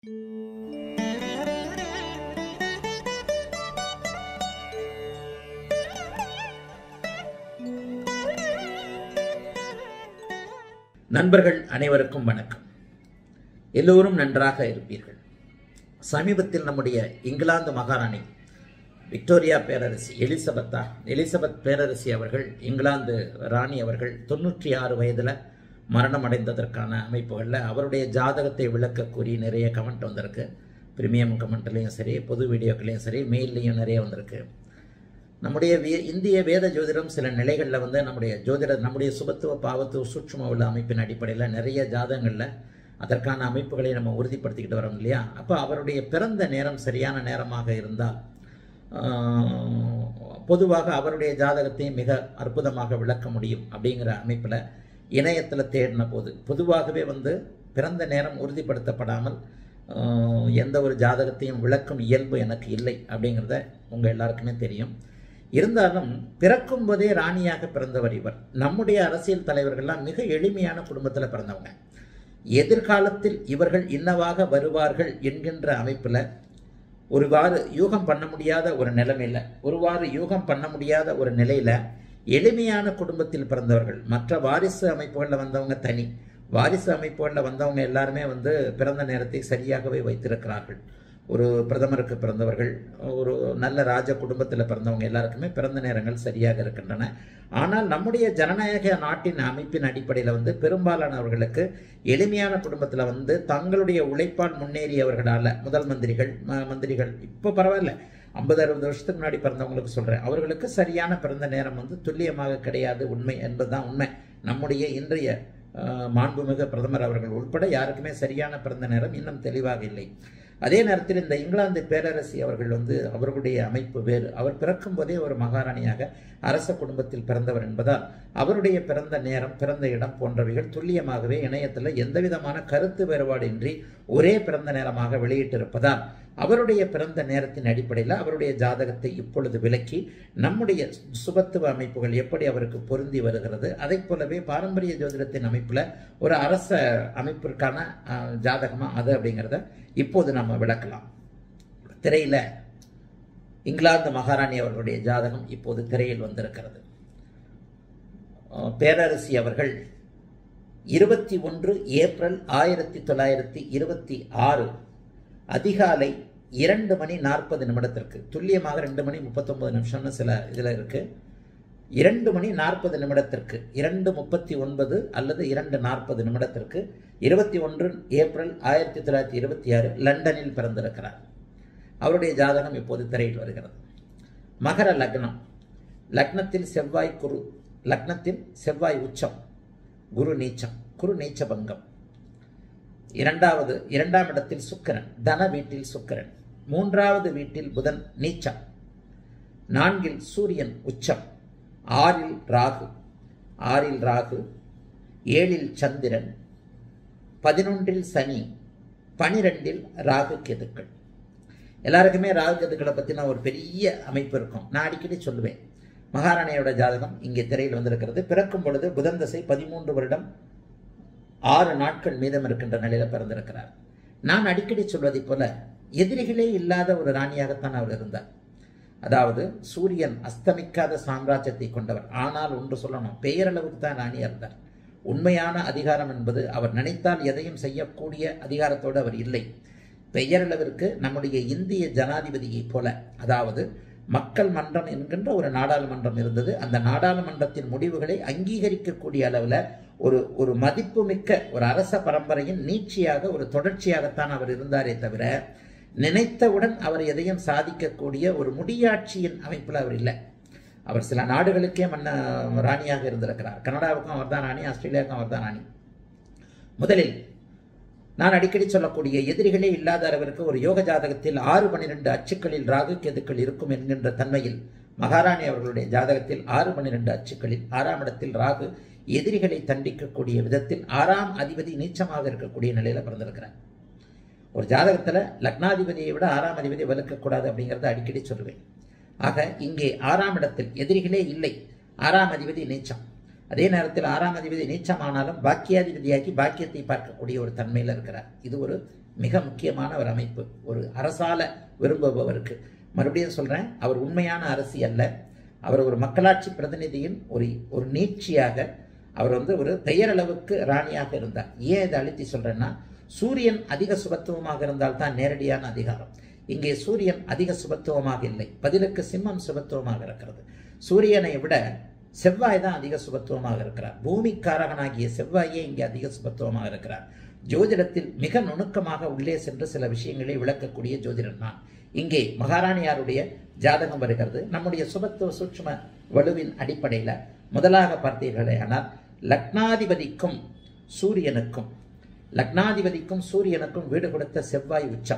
நண்பர்கள் அனைவருக்கும் வணக்கம் எல்லோரும் நன்றாக இருப்பீர்கள் சமீபத்தில் நம்முடைய இங்கிலாந்து மகாராணி விக்டோரியா பேரரசி எலிசபெத்தா எலிசபெத் பேரரசி அவர்கள் இங்கிலாந்து ராணி அவர்கள் தொண்ணூற்றி ஆறு வயதில் மரணம் அடைந்ததற்கான அமைப்புகளில் அவருடைய ஜாதகத்தை விளக்க கூறி நிறைய கமெண்ட் வந்திருக்கு பிரீமியம் கமெண்ட்லேயும் சரி பொது வீடியோக்களையும் சரி மெயில்லையும் நிறைய வந்திருக்கு நம்முடைய வே இந்திய வேத ஜோதிடம் சில நிலைகளில் வந்து நம்முடைய ஜோதிட நம்முடைய சுபத்துவ பாவத்துவ சூட்சும உள்ள அமைப்பின் அடிப்படையில் நிறைய ஜாதகங்களில் அதற்கான அமைப்புகளை நம்ம உறுதிப்படுத்திக்கிட்டு வரோம் இல்லையா அப்போ அவருடைய பிறந்த நேரம் சரியான நேரமாக இருந்தால் ஆஹ், பொதுவாக அவருடைய ஜாதகத்தை மிக அற்புதமாக விளக்க முடியும் அப்படிங்கிற அமைப்பில் இணையத்தில் தேடின போது பொதுவாகவே வந்து பிறந்த நேரம் உறுதிப்படுத்தப்படாமல் ஆஹ், எந்த ஒரு ஜாதகத்தையும் விளக்கும் இயல்பு எனக்கு இல்லை அப்படிங்கிறத உங்கள் எல்லாருக்குமே தெரியும் இருந்தாலும் பிறக்கும் போதே ராணியாக பிறந்தவர் இவர் நம்முடைய அரசியல் தலைவர்கள்லாம் மிக எளிமையான குடும்பத்தில் பிறந்தவங்க எதிர்காலத்தில் இவர்கள் இன்னவாக வருவார்கள் என்கின்ற அமைப்பில் ஒருவாறு யூகம் பண்ண முடியாத ஒரு நிலைமையில் ஒருவாறு யூகம் பண்ண முடியாத ஒரு நிலையில் எளிமையான குடும்பத்தில் பிறந்தவர்கள் மற்ற வாரிசு அமைப்புகளில் வந்தவங்க தனி வாரிசு அமைப்புகளில் வந்தவங்க எல்லாருமே வந்து பிறந்த நேரத்தை சரியாகவே வைத்திருக்கிறார்கள் ஒரு பிரதமருக்கு பிறந்தவர்கள் ஒரு நல்ல ராஜ குடும்பத்தில் பிறந்தவங்க எல்லாருக்குமே பிறந்த நேரங்கள் சரியாக இருக்கின்றன ஆனால் நம்முடைய ஜனநாயக நாட்டின் அமைப்பின் அடிப்படையில் வந்து பெரும்பாலானவர்களுக்கு எளிமையான குடும்பத்தில் வந்து தங்களுடைய உழைப்பால் முன்னேறியவர்களால் முதல் மந்திரிகள் ம- மந்திரிகள் இப்போ பரவாயில்ல ஐம்பது அறுபது வருஷத்துக்கு முன்னாடி பிறந்தவங்களுக்கு சொல்கிறேன் அவர்களுக்கு சரியான பிறந்த நேரம் வந்து துல்லியமாக கிடையாது உண்மை என்பதுதான் உண்மை நம்முடைய இன்றைய அஹ், மாண்புமிகு பிரதமர் அவர்கள் உட்பட யாருக்குமே சரியான பிறந்த நேரம் இன்னும் தெளிவாக இல்லை அதே நேரத்தில் இந்த இங்கிலாந்து பேரரசி அவர்கள் வந்து அவர்களுடைய அமைப்பு வேறு அவர் பிறக்கும் போதே ஒரு மகாராணியாக அரச குடும்பத்தில் பிறந்தவர் என்பதால் அவருடைய பிறந்த நேரம் பிறந்த இடம் போன்றவைகள் துல்லியமாகவே இணையத்தில் எந்தவிதமான கருத்து வேறுபாடின்றி ஒரே பிறந்த நேரமாக வெளியிட்டிருப்பதால் அவருடைய பிறந்த நேரத்தின் அடிப்படையில் அவருடைய ஜாதகத்தை இப்பொழுது விலக்கி நம்முடைய சுபத்துவ அமைப்புகள் எப்படி அவருக்கு பொருந்தி வருகிறது அதைப் போலவே பாரம்பரிய ஜோதிடத்தின் அமைப்பில் ஒரு அரச அமைப்பிற்கான அஹ், ஜாதகமா அது அப்படிங்கிறத இப்போது நம்ம விளக்கலாம் திரையில இங்கிலாந்து மகாராணி அவர்களுடைய ஜாதகம் இப்போது திரையில் வந்திருக்கிறது அஹ், பேரரசி அவர்கள் இருபத்தி ஒன்று ஏப்ரல் ஆயிரத்தி தொள்ளாயிரத்தி இருபத்தி ஆறு அதிகாலை இரண்டு மணி நாற்பது நிமிடத்திற்கு துல்லியமாக ரெண்டு மணி முப்பத்தொன்பது நிமிஷம்னு சில இதில் இருக்கு இரண்டு மணி நாற்பது நிமிடத்திற்கு இரண்டு முப்பத்தி ஒன்பது அல்லது இரண்டு நாற்பது நிமிடத்திற்கு இருபத்தி ஒன்று ஏப்ரல் ஆயிரத்தி தொள்ளாயிரத்தி இருபத்தி ஆறு லண்டனில் பிறந்திருக்கிறார் அவருடைய ஜாதகம் இப்போது திரையில் வருகிறது மகர லக்னம் லக்னத்தில் செவ்வாய் குரு லக்னத்தில் செவ்வாய் உச்சம் குரு நீச்சம் குரு நீச்ச பங்கம் இரண்டாவது இரண்டாம் இடத்தில் சுக்கிரன் தன வீட்டில் சுக்கிரன் மூன்றாவது வீட்டில் புதன் நீச்சம் நான்கில் சூரியன் உச்சம் ஆறில் ராகு ஆறில் ராகு ஏழில் சந்திரன் பதினொன்றில் சனி பனிரெண்டில் ராகு கேதுக்கள் எல்லாருக்குமே ராகு கேதுக்களை பற்றின ஒரு பெரிய அமைப்பு இருக்கும் நான் அடிக்கடி சொல்லுவேன் மகாராணியோட ஜாதகம் இங்கே திரையில் வந்திருக்கிறது பிறக்கும் பொழுது புதன் தசை பதிமூன்று வருடம் ஆறு நாட்கள் மீதம் இருக்கின்ற நிலையில பிறந்திருக்கிறார் நான் அடிக்கடி சொல்வதைப் போல எதிரிகளே இல்லாத ஒரு ராணியாகத்தான் அவர் இருந்தார் அதாவது சூரியன் அஸ்தமிக்காத சாம்ராஜ்யத்தை கொண்டவர் ஆனால் ஒன்று சொல்லணும் பெயரளவுக்கு தான் ராணியா இருந்தார் உண்மையான அதிகாரம் என்பது அவர் நினைத்தால் எதையும் செய்யக்கூடிய அதிகாரத்தோடு அவர் இல்லை பெயரளவிற்கு நம்முடைய இந்திய ஜனாதிபதியைப் போல அதாவது மக்கள் மன்றம் என்கின்ற ஒரு நாடாளுமன்றம் இருந்தது அந்த நாடாளுமன்றத்தின் முடிவுகளை அங்கீகரிக்கக்கூடிய அளவில் ஒரு ஒரு மதிப்புமிக்க ஒரு அரச பரம்பரையின் நீட்சியாக ஒரு தொடர்ச்சியாகத்தான் அவர் இருந்தாரே தவிர நினைத்தவுடன் அவர் எதையும் சாதிக்கக்கூடிய ஒரு முடியாட்சியின் அமைப்பில் அவர் இல்லை அவர் சில நாடுகளுக்கே மன்ன ராணியாக இருந்திருக்கிறார் கனடாவுக்கும் அவர் தான் ராணி ஆஸ்திரேலியாவுக்கும் அவர் தான் ராணி முதலில் நான் அடிக்கடி சொல்லக்கூடிய எதிரிகளே இல்லாத அளவிற்கு ஒரு யோக ஜாதகத்தில் ஆறு பன்னிரெண்டு அச்சுக்களில் ராகு கேதுக்கள் இருக்கும் என்கின்ற தன்மையில் மகாராணி அவர்களுடைய ஜாதகத்தில் ஆறு பன்னிரெண்டு அச்சுக்களில் ஆறாம் இடத்தில் ராகு எதிரிகளை தண்டிக்கக்கூடிய விதத்தில் ஆறாம் அதிபதி நீச்சமாக இருக்கக்கூடிய நிலையில பிறந்திருக்கிறார் ஒரு ஜாதகத்துல லக்னாதிபதியை விட ஆறாம் அதிபதி வலுக்கக்கூடாது அப்படிங்கிறத அடிக்கடி சொல்லுவேன் ஆக இங்கே ஆறாம் இடத்தில் எதிரிகளே இல்லை ஆறாம் அதிபதி நீச்சம் அதே நேரத்தில் ஆறாம் அதிபதி நீச்சமானாலும் பாக்கியாதிபதியாகி பாக்கியத்தை பார்க்கக்கூடிய ஒரு தன்மையில் இருக்கிறார் இது ஒரு மிக முக்கியமான ஒரு அமைப்பு ஒரு அரசால விரும்புபவருக்கு மறுபடியும் சொல்றேன் அவர் உண்மையான அரசி அல்ல அவர் ஒரு மக்களாட்சி பிரதிநிதியின் ஒரு ஒரு நீட்சியாக அவர் வந்து ஒரு பெயரளவுக்கு ராணியாக இருந்தார் ஏன் இதை அழுத்தி சொல்றேன்னா சூரியன் அதிக சுபத்துவமாக இருந்தால் தான் நேரடியான அதிகாரம் இங்கே சூரியன் அதிக சுபத்துவமாக இல்லை பதிலுக்கு சிம்மம் சுபத்துவமாக இருக்கிறது சூரியனை விட செவ்வாய் தான் அதிக சுபத்துவமாக இருக்கிறார் பூமிக்காரகனாகிய செவ்வாயே இங்கே அதிக சுபத்துவமாக இருக்கிறார் ஜோதிடத்தில் மிக நுணுக்கமாக உள்ளே சென்று சில விஷயங்களை விளக்கக்கூடிய ஜோதிடன் நான் இங்கே மகாராணியாருடைய ஜாதகம் வருகிறது நம்முடைய சுபத்துவ சூட்சும வலுவின் அடிப்படையில் முதலாக பார்த்தீர்களே ஆனால் லக்னாதிபதிக்கும் சூரியனுக்கும் லக்னாதிபதிக்கும் சூரியனுக்கும் வீடு கொடுத்த செவ்வாய் உச்சம்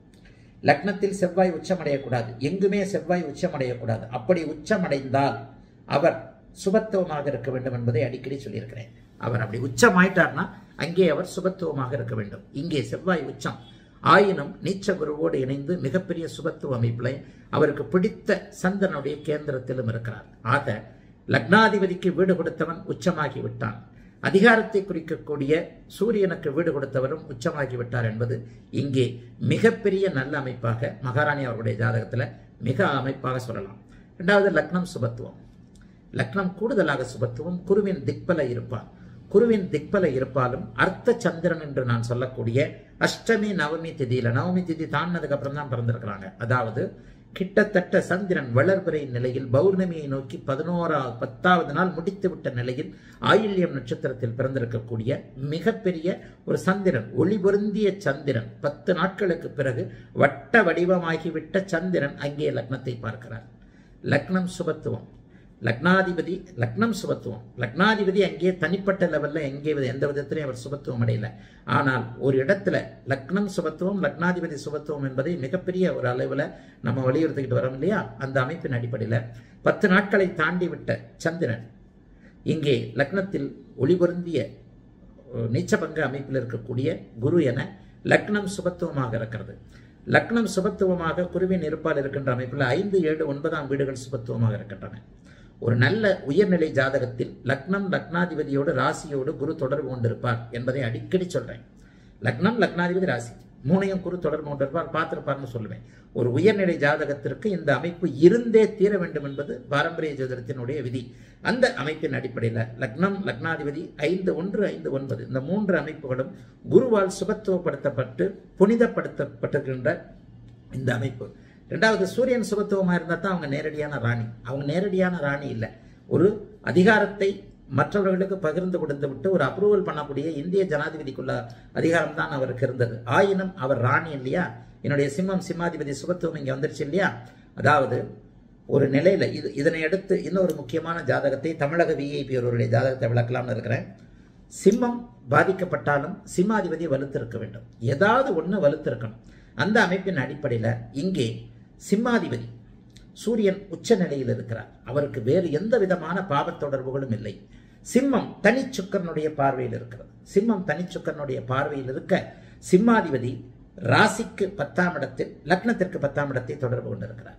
லக்னத்தில் செவ்வாய் உச்சமடையக்கூடாது எங்குமே செவ்வாய் உச்சமடையக்கூடாது அப்படி உச்சமடைந்தால் அவர் சுபத்துவமாக இருக்க வேண்டும் என்பதை அடிக்கடி சொல்லியிருக்கிறேன் அவர் அப்படி உச்சமாயிட்டார்னா அங்கே அவர் சுபத்துவமாக இருக்க வேண்டும் இங்கே செவ்வாய் உச்சம் ஆயினும் நீச்ச குருவோடு இணைந்து மிகப்பெரிய சுபத்துவ அமைப்பில் அவருக்கு பிடித்த சந்திரனுடைய கேந்திரத்திலும் இருக்கிறார் ஆக லக்னாதிபதிக்கு வீடு கொடுத்தவன் உச்சமாகி விட்டான் அதிகாரத்தை குறிக்கக்கூடிய சூரியனுக்கு வீடு கொடுத்தவரும் உச்சமாகி விட்டார் என்பது இங்கே மிகப்பெரிய நல்ல அமைப்பாக மகாராணி அவர்களுடைய ஜாதகத்தில் மிக அமைப்பாக சொல்லலாம் இரண்டாவது லக்னம் சுபத்துவம் லக்னம் கூடுதலாக சுபத்துவம் குருவின் திக்பல இருப்பார் குருவின் திக்பல இருப்பாலும் அர்த்த சந்திரன் என்று நான் சொல்லக்கூடிய அஷ்டமி நவமி திதியில நவமி திதி தாண்டினதுக்கு அப்புறம் தான் பிறந்திருக்கிறாங்க அதாவது கிட்டத்தட்ட சந்திரன் வளர்பிறை நிலையில் பௌர்ணமியை நோக்கி பதினோராவது பத்தாவது நாள் முடித்துவிட்ட நிலையில் ஆயில்யம் நட்சத்திரத்தில் பிறந்திருக்கக்கூடிய மிகப்பெரிய ஒரு சந்திரன் ஒளி பொருந்திய சந்திரன் பத்து நாட்களுக்கு பிறகு வட்ட வடிவமாகிவிட்ட சந்திரன் அங்கே லக்னத்தை பார்க்கிறார் லக்னம் சுபத்துவம் லக்னாதிபதி லக்னம் சுபத்துவம் லக்னாதிபதி அங்கே தனிப்பட்ட லெவல்ல எங்கே எந்த விதத்திலையும் அவர் சுபத்துவம் அடையல ஆனால் ஒரு இடத்துல லக்னம் சுபத்துவம் லக்னாதிபதி சுபத்துவம் என்பதை மிகப்பெரிய ஒரு அளவில் நம்ம வலியுறுத்திக்கிட்டு வரோம் இல்லையா அந்த அமைப்பின் அடிப்படையில் பத்து நாட்களை தாண்டி விட்ட சந்திரன் இங்கே லக்னத்தில் ஒளிபொருந்திய நீச்சபங்க அமைப்பில் இருக்கக்கூடிய குரு என லக்னம் சுபத்துவமாக இருக்கிறது லக்னம் சுபத்துவமாக குருவின் இருப்பால் இருக்கின்ற அமைப்பில் ஐந்து ஏழு ஒன்பதாம் வீடுகள் சுபத்துவமாக இருக்கின்றன ஒரு நல்ல உயர்நிலை ஜாதகத்தில் லக்னம் லக்னாதிபதியோடு ராசியோடு குரு தொடர்பு கொண்டிருப்பார் என்பதை அடிக்கடி சொல்றேன் லக்னம் லக்னாதிபதி ராசி மூணையும் குரு தொடர்பு கொண்டிருப்பார் பார்த்திருப்பார்னு சொல்லுவேன் ஒரு உயர்நிலை ஜாதகத்திற்கு இந்த அமைப்பு இருந்தே தீர வேண்டும் என்பது பாரம்பரிய ஜோதிடத்தினுடைய விதி அந்த அமைப்பின் அடிப்படையில் லக்னம் லக்னாதிபதி ஐந்து ஒன்று ஐந்து ஒன்பது இந்த மூன்று அமைப்புகளும் குருவால் சுபத்துவப்படுத்தப்பட்டு புனிதப்படுத்தப்பட்டிருக்கின்ற இந்த அமைப்பு ரெண்டாவது சூரியன் சுபத்துவமாக இருந்தால் தான் அவங்க நேரடியான ராணி அவங்க நேரடியான ராணி இல்லை ஒரு அதிகாரத்தை மற்றவர்களுக்கு பகிர்ந்து கொடுத்து விட்டு ஒரு அப்ரூவல் பண்ணக்கூடிய இந்திய ஜனாதிபதிக்குள்ள அதிகாரம் தான் அவருக்கு இருந்தது ஆயினும் அவர் ராணி இல்லையா என்னுடைய சிம்மம் சிம்மாதிபதி சுபத்துவம் இங்கே வந்துருச்சு இல்லையா அதாவது ஒரு நிலையில இது இதனை அடுத்து இன்னொரு முக்கியமான ஜாதகத்தை தமிழக விஐபி ஒருவருடைய ஜாதகத்தை விளக்கலாம்னு இருக்கிறேன் சிம்மம் பாதிக்கப்பட்டாலும் சிம்மாதிபதி வலுத்திருக்க வேண்டும் ஏதாவது ஒன்று வலுத்திருக்கணும் அந்த அமைப்பின் அடிப்படையில் இங்கே சிம்மாதிபதி சூரியன் உச்ச நிலையில் இருக்கிறார் அவருக்கு வேறு எந்த விதமான பாவத் தொடர்புகளும் இல்லை சிம்மம் தனிச்சுக்கரனுடைய பார்வையில் இருக்கிறது சிம்மம் தனிச்சுக்கரனுடைய பார்வையில் இருக்க சிம்மாதிபதி ராசிக்கு பத்தாம் இடத்தில் லக்னத்திற்கு பத்தாம் இடத்தை தொடர்பு கொண்டிருக்கிறார்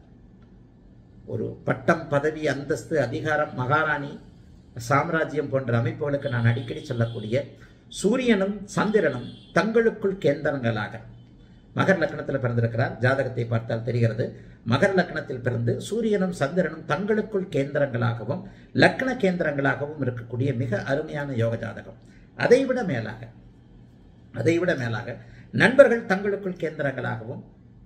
ஒரு பட்டம் பதவி அந்தஸ்து அதிகாரம் மகாராணி சாம்ராஜ்யம் போன்ற அமைப்புகளுக்கு நான் அடிக்கடி சொல்லக்கூடிய சூரியனும் சந்திரனும் தங்களுக்குள் கேந்திரங்களாக மகர் லக்னத்தில் பிறந்திருக்கிறார் ஜாதகத்தை பார்த்தால் தெரிகிறது மகர் லக்னத்தில் பிறந்து சூரியனும் சந்திரனும் தங்களுக்குள் கேந்திரங்களாகவும் லக்ன கேந்திரங்களாகவும் இருக்கக்கூடிய மிக அருமையான யோக ஜாதகம் அதைவிட மேலாக அதைவிட மேலாக நண்பர்கள் தங்களுக்குள் கேந்திரங்களாகவும்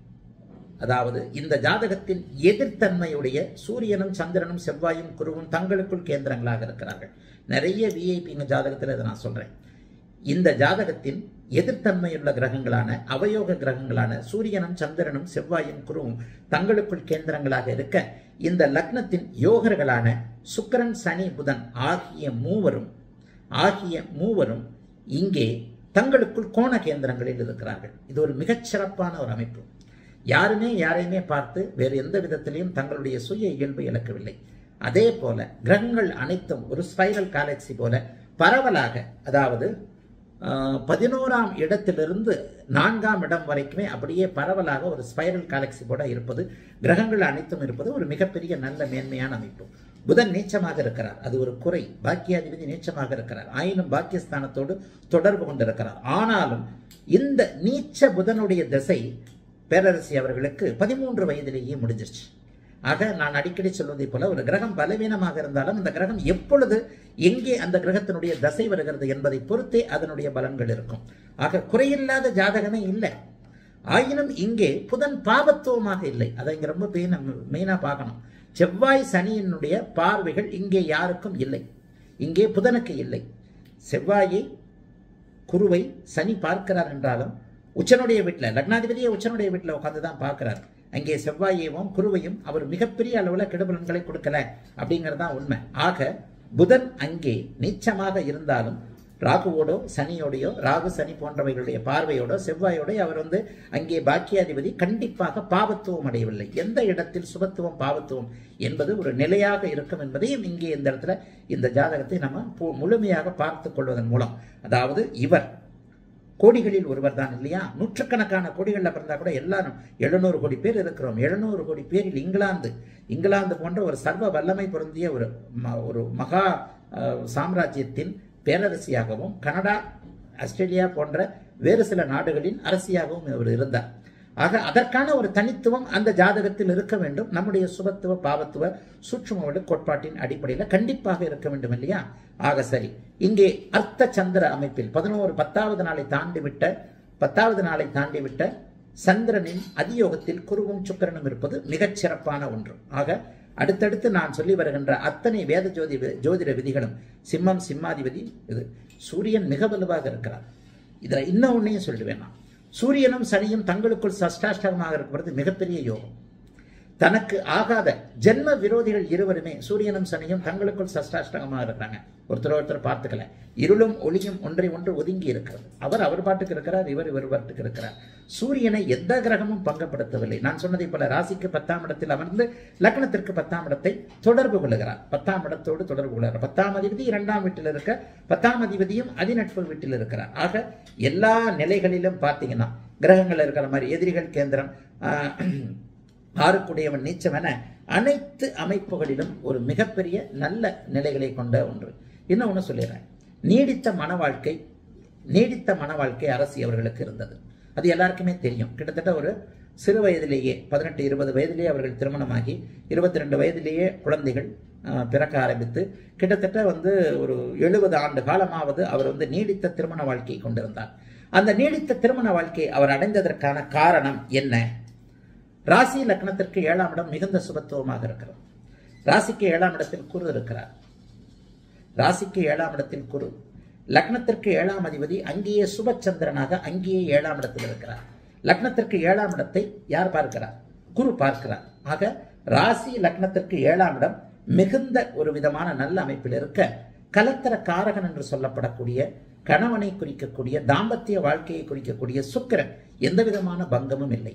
அதாவது இந்த ஜாதகத்தின் எதிர்த்தன்மையுடைய சூரியனும் சந்திரனும் செவ்வாயும் குருவும் தங்களுக்குள் கேந்திரங்களாக இருக்கிறார்கள் நிறைய விஐபிங்க ஜாதகத்தில் இதை நான் சொல்றேன் இந்த ஜாதகத்தின் எதிர்த்தன்மையுள்ள கிரகங்களான அவயோக கிரகங்களான சூரியனும் சந்திரனும் செவ்வாயும் குருவும் தங்களுக்குள் கேந்திரங்களாக இருக்க இந்த லக்னத்தின் யோகர்களான சுக்கரன் சனி புதன் ஆகிய மூவரும் ஆகிய மூவரும் இங்கே தங்களுக்குள் கோண கேந்திரங்களில் இருக்கிறார்கள் இது ஒரு மிகச்சிறப்பான ஒரு அமைப்பு யாருமே யாரையுமே பார்த்து வேறு எந்த விதத்திலையும் தங்களுடைய சுய இயல்பை இழக்கவில்லை அதே போல கிரகங்கள் அனைத்தும் ஒரு ஸ்பைரல் காலக்சி போல பரவலாக அதாவது பதினோராம் இடத்திலிருந்து நான்காம் இடம் வரைக்குமே அப்படியே பரவலாக ஒரு ஸ்பைரல் காலக்சி போல இருப்பது கிரகங்கள் அனைத்தும் இருப்பது ஒரு மிகப்பெரிய நல்ல மேன்மையான அமைப்பு புதன் நீச்சமாக இருக்கிறார் அது ஒரு குறை பாக்கியாதிபதி நீச்சமாக இருக்கிறார் ஆயினும் பாக்கியஸ்தானத்தோடு தொடர்பு கொண்டிருக்கிறார் ஆனாலும் இந்த நீச்ச புதனுடைய திசை பேரரசி அவர்களுக்கு பதிமூன்று வயதிலேயே முடிஞ்சிருச்சு ஆக நான் அடிக்கடி சொல்வதை போல ஒரு கிரகம் பலவீனமாக இருந்தாலும் அந்த கிரகம் எப்பொழுது எங்கே அந்த கிரகத்தினுடைய தசை வருகிறது என்பதை பொறுத்தே அதனுடைய பலன்கள் இருக்கும் ஆக குறையில்லாத ஜாதகமே இல்லை ஆயினும் இங்கே புதன் பாவத்துவமாக இல்லை அதை இங்க ரொம்ப மெயினா பார்க்கணும் செவ்வாய் சனியினுடைய பார்வைகள் இங்கே யாருக்கும் இல்லை இங்கே புதனுக்கு இல்லை செவ்வாயை குருவை சனி பார்க்கிறார் என்றாலும் உச்சனுடைய வீட்டில் லக்னாதிபதியை உச்சனுடைய வீட்டில் உட்காந்து தான் பார்க்கிறார் அங்கே செவ்வாயையும் குருவையும் அவர் மிகப்பெரிய அளவில் கெடுபலன்களை கொடுக்கல அப்படிங்கிறது தான் உண்மை ஆக புதன் அங்கே நீச்சமாக இருந்தாலும் ராகுவோடோ சனியோடையோ ராகு சனி போன்றவைகளுடைய பார்வையோடோ செவ்வாயோடோ அவர் வந்து அங்கே பாக்கியாதிபதி கண்டிப்பாக பாவத்துவம் அடையவில்லை எந்த இடத்தில் சுபத்துவம் பாவத்துவம் என்பது ஒரு நிலையாக இருக்கும் என்பதையும் இங்கே இந்த இடத்துல இந்த ஜாதகத்தை நம்ம பு- முழுமையாக பார்த்து கொள்வதன் மூலம் அதாவது இவர் கோடிகளில் ஒருவர் தான் இல்லையா நூற்றுக்கணக்கான கோடிகளில் பிறந்தா கூட எல்லாரும் எழுநூறு கோடி பேர் இருக்கிறோம் எழுநூறு கோடி பேரில் இங்கிலாந்து இங்கிலாந்து போன்ற ஒரு சர்வ வல்லமை பொருந்திய ஒரு ம- ஒரு மகா அஹ், சாம்ராஜ்யத்தின் பேரரசியாகவும் கனடா ஆஸ்திரேலியா போன்ற வேறு சில நாடுகளின் அரசியாகவும் இவர் இருந்தார் ஆக அதற்கான ஒரு தனித்துவம் அந்த ஜாதகத்தில் இருக்க வேண்டும் நம்முடைய சுபத்துவ பாவத்துவ சூட்சும கோட்பாட்டின் அடிப்படையில் கண்டிப்பாக இருக்க வேண்டும் இல்லையா ஆக சரி இங்கே அர்த்த சந்திர அமைப்பில் பதினோரு பத்தாவது நாளை தாண்டி விட்ட பத்தாவது நாளை தாண்டி விட்ட சந்திரனின் அதியோகத்தில் குருவும் சுக்கிரனும் இருப்பது மிகச் சிறப்பான ஒன்று ஆக அடுத்தடுத்து நான் சொல்லி வருகின்ற அத்தனை வேத ஜோதி ஜோதிட விதிகளும் சிம்மம் சிம்மாதிபதி இது சூரியன் மிக வலுவாக இருக்கிறார் இதுல இன்னும் ஒன்னையும் சொல்லிடுவேன் நான் சூரியனும் சனியும் தங்களுக்குள் சஷ்டாஷ்டகமாக இருக்கிறது மிகப்பெரிய யோகம் தனக்கு ஆகாத ஜென்ம விரோதிகள் இருவருமே சூரியனும் சனியும் தங்களுக்குள் சஷ்டாஷ்டகமாக இருக்கிறாங்க ஒருத்தர் ஒருத்தர் பார்த்துக்கல இருளும் ஒளியும் ஒன்றை ஒன்று ஒதுங்கி இருக்கிறது அவர் அவர் பாட்டுக்கு இருக்கிறார் இவர் இவர் பாட்டுக்கு இருக்கிறார் சூரியனை எந்த கிரகமும் பங்கப்படுத்தவில்லை நான் சொன்னதை போல ராசிக்கு பத்தாம் இடத்தில் அமர்ந்து லக்னத்திற்கு பத்தாம் இடத்தை தொடர்பு கொள்ளுகிறார் பத்தாம் இடத்தோடு தொடர்பு கொள்கிறார் பத்தாம் அதிபதி இரண்டாம் வீட்டில் இருக்க பத்தாம் அதிபதியும் அதிநட்பு வீட்டில் இருக்கிறார் ஆக எல்லா நிலைகளிலும் பார்த்தீங்கன்னா கிரகங்கள் இருக்கிற மாதிரி எதிரிகள் கேந்திரம் ஆஹ், ஆறுக்குடையவன் நீச்சம் என அனைத்து அமைப்புகளிலும் ஒரு மிகப்பெரிய நல்ல நிலைகளை கொண்ட ஒன்று இன்னொன்று சொல்லிடுறேன் நீடித்த மன வாழ்க்கை நீடித்த மன வாழ்க்கை அரசி அவர்களுக்கு இருந்தது அது எல்லாருக்குமே தெரியும் கிட்டத்தட்ட ஒரு சிறு வயதிலேயே பதினெட்டு இருபது வயதிலேயே அவர்கள் திருமணமாகி இருபத்தி ரெண்டு வயதிலேயே குழந்தைகள் ஆஹ், பிறக்க ஆரம்பித்து கிட்டத்தட்ட வந்து ஒரு எழுபது ஆண்டு காலமாவது அவர் வந்து நீடித்த திருமண வாழ்க்கையை கொண்டிருந்தார் அந்த நீடித்த திருமண வாழ்க்கையை அவர் அடைந்ததற்கான காரணம் என்ன ராசி லக்னத்திற்கு ஏழாம் இடம் மிகுந்த சுபத்துவமாக இருக்கிறது ராசிக்கு ஏழாம் இடத்தில் குரு இருக்கிறார் ராசிக்கு ஏழாம் இடத்தில் குரு லக்னத்திற்கு ஏழாம் அதிபதி அங்கேயே சுபச்சந்திரனாக அங்கேயே ஏழாம் இடத்தில் இருக்கிறார் லக்னத்திற்கு ஏழாம் இடத்தை யார் பார்க்கிறார் குரு பார்க்கிறார் ஆக ராசி லக்னத்திற்கு ஏழாம் இடம் மிகுந்த ஒரு விதமான நல்ல அமைப்பில் இருக்க கலத்தர காரகன் என்று சொல்லப்படக்கூடிய கணவனை குறிக்கக்கூடிய தாம்பத்திய வாழ்க்கையை குறிக்கக்கூடிய சுக்கிரன் எந்த விதமான பங்கமும் இல்லை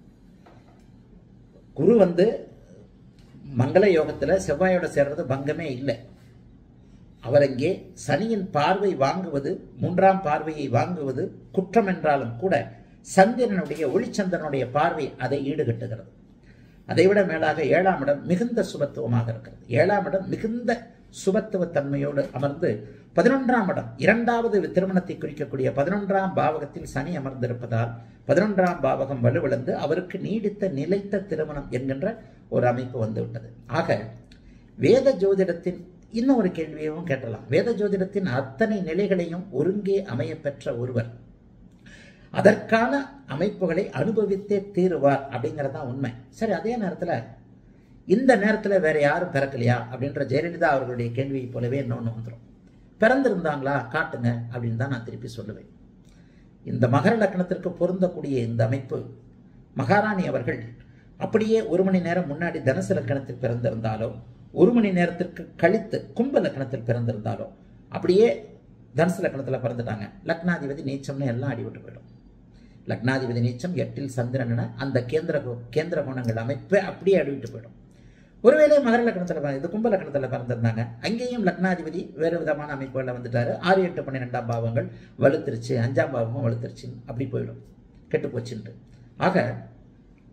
குரு வந்து மங்கள யோகத்துல செவ்வாயோட சேர்றது பங்கமே இல்லை அவர் அங்கே சனியின் பார்வை வாங்குவது மூன்றாம் பார்வையை வாங்குவது குற்றம் என்றாலும் கூட சந்திரனுடைய ஒளிச்சந்திரனுடைய பார்வை அதை ஈடுகட்டுகிறது அதைவிட மேலாக ஏழாம் இடம் மிகுந்த சுபத்துவமாக இருக்கிறது ஏழாம் இடம் மிகுந்த சுபத்துவ தன்மையோடு அமர்ந்து பதினொன்றாம் இடம் இரண்டாவது திருமணத்தை குறிக்கக்கூடிய பதினொன்றாம் பாவகத்தில் சனி அமர்ந்திருப்பதால் பதினொன்றாம் பாவகம் வலுவிழந்து அவருக்கு நீடித்த நிலைத்த திருமணம் என்கின்ற ஒரு அமைப்பு வந்துவிட்டது ஆக வேத ஜோதிடத்தின் இன்னும் ஒரு கேள்வியையும் கேட்டலாம் வேத ஜோதிடத்தின் அத்தனை நிலைகளையும் ஒருங்கே அமையப்பெற்ற ஒருவர் அதற்கான அமைப்புகளை அனுபவித்தே தீருவார் அப்படிங்கிறது தான் உண்மை சரி அதே நேரத்தில் இந்த நேரத்தில் வேற யாரும் பிறக்கலையா அப்படின்ற ஜெயலலிதா அவர்களுடைய கேள்வியை போலவே இன்னொன்று வந்துடும் பிறந்திருந்தாங்களா காட்டுங்க அப்படின்னு தான் நான் திருப்பி சொல்லுவேன் இந்த மகர லக்னத்திற்கு பொருந்தக்கூடிய இந்த அமைப்பு மகாராணி அவர்கள் அப்படியே ஒரு மணி நேரம் முன்னாடி தனுசு லக்கணத்தில் பிறந்திருந்தாலோ ஒரு மணி நேரத்திற்கு கழித்து கும்ப லக்கணத்தில் பிறந்திருந்தாலோ அப்படியே தனுசு லக்கணத்தில் பிறந்துட்டாங்க லக்னாதிபதி நீச்சம்னு எல்லாம் அடிபட்டு போயிடும் லக்னாதிபதி நீச்சம் எட்டில் சந்திரன் அந்த கேந்திர கு- கேந்திர குணங்கள் அமைப்பே அப்படியே அடிவிட்டு போயிடும் ஒருவேளை மகர லக்னத்தில் இது கும்ப லக்னத்தில் பிறந்திருந்தாங்க அங்கேயும் லக்னாதிபதி வேறு விதமான அமைப்புகளில் வந்துட்டாரு ஆறு எட்டு பன்னிரெண்டாம் பாவங்கள் வலுத்திருச்சு அஞ்சாம் பாவமும் வலுத்திருச்சு அப்படி போயிடும் கெட்டு போச்சுன்ட்டு ஆக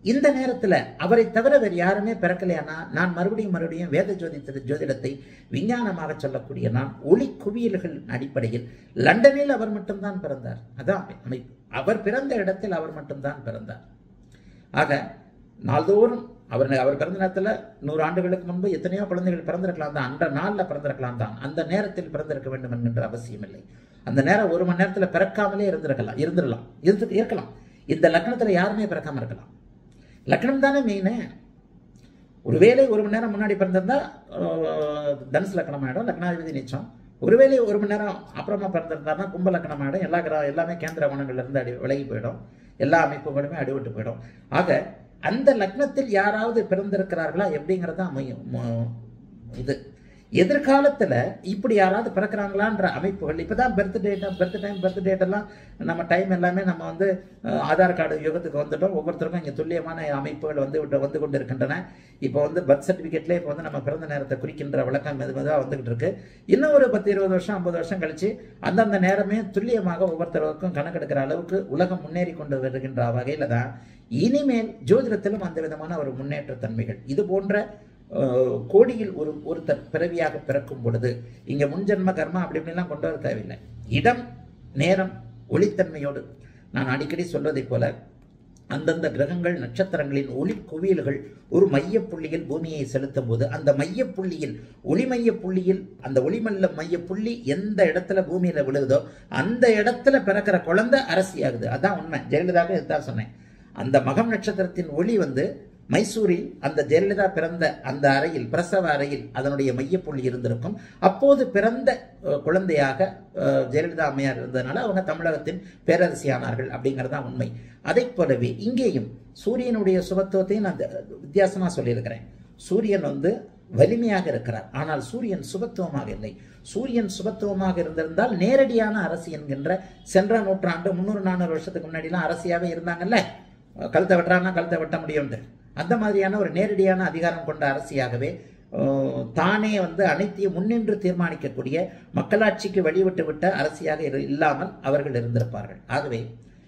இந்த நேரத்துல அவரை தவிர வேறு யாருமே பிறக்கலையானா நான் மறுபடியும் மறுபடியும் வேத ஜோதிட ஜோதிடத்தை விஞ்ஞானமாக சொல்லக்கூடிய நான் ஒளி குவியல்கள் அடிப்படையில் லண்டனில் அவர் மட்டும்தான் பிறந்தார் அதான் அமைப்பு அவர் பிறந்த இடத்தில் அவர் மட்டும்தான் பிறந்தார் ஆக நாள்தோறும் அவர் அவர் பிறந்த நேரத்தில் நூறு ஆண்டுகளுக்கு முன்பு எத்தனையோ குழந்தைகள் பிறந்திருக்கலாம் தான் அந்த நாளில் பிறந்திருக்கலாம் தான் அந்த நேரத்தில் பிறந்திருக்க வேண்டும் என்கின்ற அவசியம் இல்லை அந்த நேரம் ஒரு மணி நேரத்தில் பிறக்காமலே இருந்திருக்கலாம் இருந்துடலாம் இருந்து இருக்கலாம் இந்த லக்னத்தில் யாருமே பிறக்காம இருக்கலாம் லக்னம் தானே மெயினு ஒருவேளை ஒரு மணி நேரம் முன்னாடி பிறந்திருந்தா அஹ், தனுசு லக்னம் ஆகிடும் லக்னாதிபதி நிச்சம் ஒருவேளை ஒரு மணி நேரம் அப்புறமா பிறந்திருந்தாருன்னா கும்ப லக்னம் ஆகிடும் எல்லா கிரக எல்லாமே கேந்திர வனங்கள்ல இருந்து அடி விலகி போயிடும் எல்லா அமைப்புகளுமே அடிபட்டு போயிடும் ஆக அந்த லக்னத்தில் யாராவது பிறந்திருக்கிறார்களா எப்படிங்கிறது தான் அமையும் மு- இது எதிர்காலத்துல இப்படி யாராவது பிறக்கிறாங்களான்ற அமைப்புகள் இப்பதான் birth date birth time birth date எல்லாம் நம்ம டைம் எல்லாமே நம்ம வந்து அஹ், ஆதார் கார்டு யுகத்துக்கு வந்துட்டோம் ஒவ்வொருத்தருக்கும் இங்க துல்லியமான அமைப்புகள் வந்து விட்டு வந்து கொண்டு இருக்கின்றன இப்போ வந்து பர்த் சர்டிஃபிகேட்ல இப்போ வந்து நம்ம பிறந்த நேரத்தை குறிக்கின்ற விளக்கம் மெது மெதுவாக வந்துகிட்டு இருக்கு இன்னும் ஒரு பத்து இருபது வருஷம் ஐம்பது வருஷம் கழிச்சு அந்தந்த நேரமே துல்லியமாக ஒவ்வொருத்தருக்கும் கணக்கெடுக்கிற அளவுக்கு உலகம் முன்னேறி கொண்டு வருகின்ற வகையில தான் இனிமேல் ஜோதிடத்திலும் அந்த விதமான ஒரு முன்னேற்ற தன்மைகள் இது போன்ற அஹ், கோடியில் ஒரு ஒருத்தர் பிறவியாக பிறக்கும் பொழுது இங்க முன்ஜென்ம கர்மா அப்படி இப்படிலாம் கொண்டு வர தேவையில்லை இடம் நேரம் ஒளித்தன்மையோடு நான் அடிக்கடி சொல்வதைப் போல அந்தந்த கிரகங்கள் நட்சத்திரங்களின் ஒளி குவியல்கள் ஒரு மையப்புள்ளியில் பூமியை செலுத்தும் போது அந்த மையப்புள்ளியில் ஒளிமைய புள்ளியில் அந்த ஒளிமல்ல மையப்புள்ளி எந்த இடத்துல பூமியில விழுகுதோ அந்த இடத்துல பிறக்கிற குழந்தை அரசியாகுது அதான் உண்மை ஜெயலலிதாவே இதுதான் சொன்னேன் அந்த மகம் நட்சத்திரத்தின் ஒளி வந்து மைசூரில் அந்த ஜெயலலிதா பிறந்த அந்த அறையில் பிரசவ அறையில் அதனுடைய மையப்புள்ளி இருந்திருக்கும் அப்போது பிறந்த அஹ், குழந்தையாக அஹ், ஜெயலலிதா அம்மையார் இருந்ததுனால அவங்க தமிழகத்தின் பேரரசியானார்கள் அப்படிங்கறதுதான் உண்மை அதைப் போலவே இங்கேயும் சூரியனுடைய சுபத்துவத்தையும் நான் த- வித்தியாசமா சொல்லியிருக்கிறேன் சூரியன் வந்து வலிமையாக இருக்கிறார் ஆனால் சூரியன் சுபத்துவமாக இல்லை சூரியன் சுபத்துவமாக இருந்திருந்தால் நேரடியான அரசு என்கின்ற சென்ற நூற்றாண்டு முந்நூறு நானூறு வருஷத்துக்கு முன்னாடிலாம் அரசியாவே இருந்தாங்கல்ல கழுத்தை வெட்டுறாங்கன்னா கழுத்தை வெட்ட முடியும்ட்டு அந்த மாதிரியான ஒரு நேரடியான அதிகாரம் கொண்ட அரசியாகவே அஹ், தானே வந்து அனைத்தையும் முன்னின்று தீர்மானிக்கக்கூடிய மக்களாட்சிக்கு வழிவிட்டு விட்ட அரசியாக இரு- இல்லாமல் அவர்கள் இருந்திருப்பார்கள் ஆகவே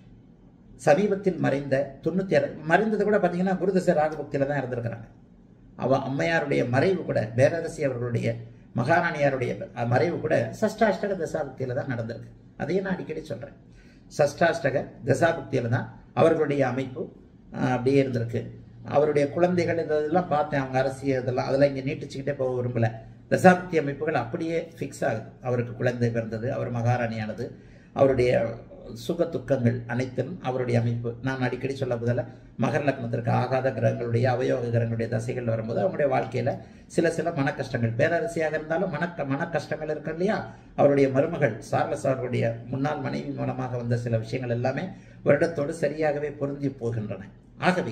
சமீபத்தில் மறைந்த தொண்ணூத்தி ஆறு மறைந்தது கூட பார்த்தீங்கன்னா குருதசை ராகபக்தியில தான் இருந்திருக்கிறாங்க அவ அம்மையாருடைய மறைவு கூட பேரரசி அவர்களுடைய மகாராணியாருடைய மறைவு கூட சஷ்டாஷ்டக தசாபக்தியில தான் நடந்திருக்கு அதையும் நான் அடிக்கடி சொல்றேன் சஷ்டாஷ்டக தசாபக்தியில தான் அவர்களுடைய அமைப்பு ஆஹ், அப்படியே இருந்திருக்கு அவருடைய குழந்தைகள் இதெல்லாம் பார்த்தேன் அவங்க அரசியல் இதெல்லாம் அதெல்லாம் இங்கே நீட்டிச்சுக்கிட்டே போக விரும்பல தசாபக்தி அமைப்புகள் அப்படியே ஃபிக்ஸ் ஆகுது அவருக்கு குழந்தை பிறந்தது அவர் மகாராணியானது அவருடைய சுக துக்கங்கள் அனைத்தும் அவருடைய அமைப்பு நான் அடிக்கடி சொல்ல பதில மகர லக்னத்திற்கு ஆகாத கிரகங்களுடைய அவயோக கிரகங்களுடைய தசைகள் வரும்போது அவங்களுடைய வாழ்க்கையில சில சில மன கஷ்டங்கள் பேரரசியாக இருந்தாலும் மன மன கஷ்டங்கள் இருக்கு இல்லையா அவருடைய மருமகள் சார்லஸ் அவர்களுடைய முன்னாள் மனைவி மூலமாக வந்த சில விஷயங்கள் எல்லாமே வருடத்தோடு சரியாகவே பொருந்தி போகின்றன ஆகவே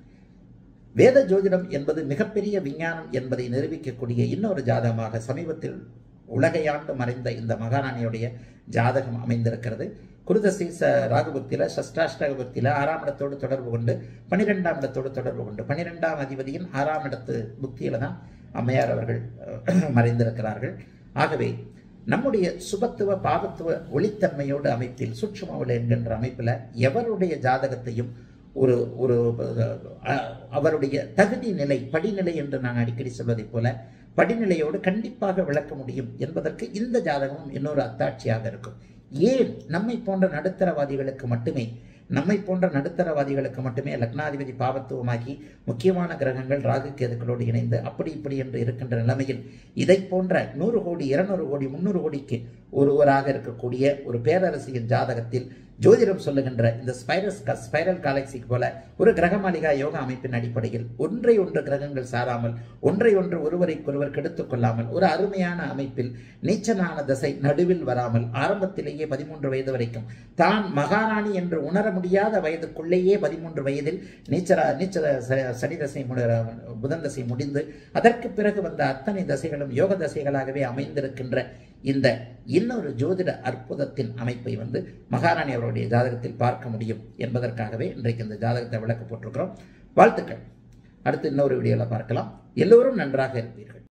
வேத ஜோதிடம் என்பது மிகப்பெரிய விஞ்ஞானம் என்பதை நிரூபிக்கக்கூடிய இன்னொரு ஜாதகமாக சமீபத்தில் உலகையாண்டு மறைந்த இந்த மகாராணியுடைய ஜாதகம் அமைந்திருக்கிறது குருதசி ச ராகுபக்தியில சஷ்டாஷ்டக பக்தியில ஆறாம் இடத்தோடு தொடர்பு கொண்டு பனிரெண்டாம் இடத்தோடு தொடர்பு கொண்டு பனிரெண்டாம் அதிபதியின் ஆறாம் இடத்து புக்தியில தான் அம்மையார் அவர்கள் அஹ், மறைந்திருக்கிறார்கள் ஆகவே நம்முடைய சுபத்துவ பாவத்துவ ஒளித்தன்மையோடு அமைப்பில் சுற்றும ஒளி என்கின்ற அமைப்பில் எவருடைய ஜாதகத்தையும் ஒரு ஒரு அஹ், அவருடைய தகுதி நிலை படிநிலை என்று நான் அடிக்கடி சொல்வதைப் போல படிநிலையோடு கண்டிப்பாக விளக்க முடியும் என்பதற்கு இந்த ஜாதகமும் இன்னொரு அத்தாட்சியாக இருக்கும் ஏன் நம்மை போன்ற நடுத்தரவாதிகளுக்கு மட்டுமே நம்மை போன்ற நடுத்தரவாதிகளுக்கு மட்டுமே லக்னாதிபதி பாவத்துவமாகி முக்கியமான கிரகங்கள் ராகு கேதுக்களோடு இணைந்து அப்படி இப்படி என்று இருக்கின்ற நிலைமையில் இதை போன்ற நூறு கோடி இருநூறு கோடி முன்னூறு கோடிக்கு ஒருவராக இருக்கக்கூடிய ஒரு பேரரசியின் ஜாதகத்தில் ஜோதிடம் சொல்லுகின்ற இந்த ஸ்பைரஸ் ஸ்பைரல் காலக்சிக்கு போல ஒரு கிரகமாளிகா யோகா அமைப்பின் அடிப்படையில் ஒன்றை ஒன்று கிரகங்கள் சாராமல் ஒன்றை ஒன்று ஒருவரைக்கொருவர் கெடுத்துக் கொள்ளாமல் ஒரு அருமையான அமைப்பில் நீச்சனான தசை நடுவில் வராமல் ஆரம்பத்திலேயே பதிமூன்று வயது வரைக்கும் தான் மகாராணி என்று உணர முடியாத வயதுக்குள்ளேயே பதிமூன்று வயதில் நீச்சரா நீச்ச ச- சனி தசை முடி புதன் தசை முடிந்து அதற்கு பிறகு வந்த அத்தனை தசைகளும் யோக தசைகளாகவே அமைந்திருக்கின்ற இந்த இன்னொரு ஜோதிட அற்புதத்தின் அமைப்பை வந்து மகாராணி அவருடைய ஜாதகத்தில் பார்க்க முடியும் என்பதற்காகவே இன்றைக்கு இந்த ஜாதகத்தை விளக்க போட்டிருக்கிறோம் வாழ்த்துக்கள் அடுத்து இன்னொரு வீடியோவில் பார்க்கலாம் எல்லோரும் நன்றாக இருப்பீர்கள்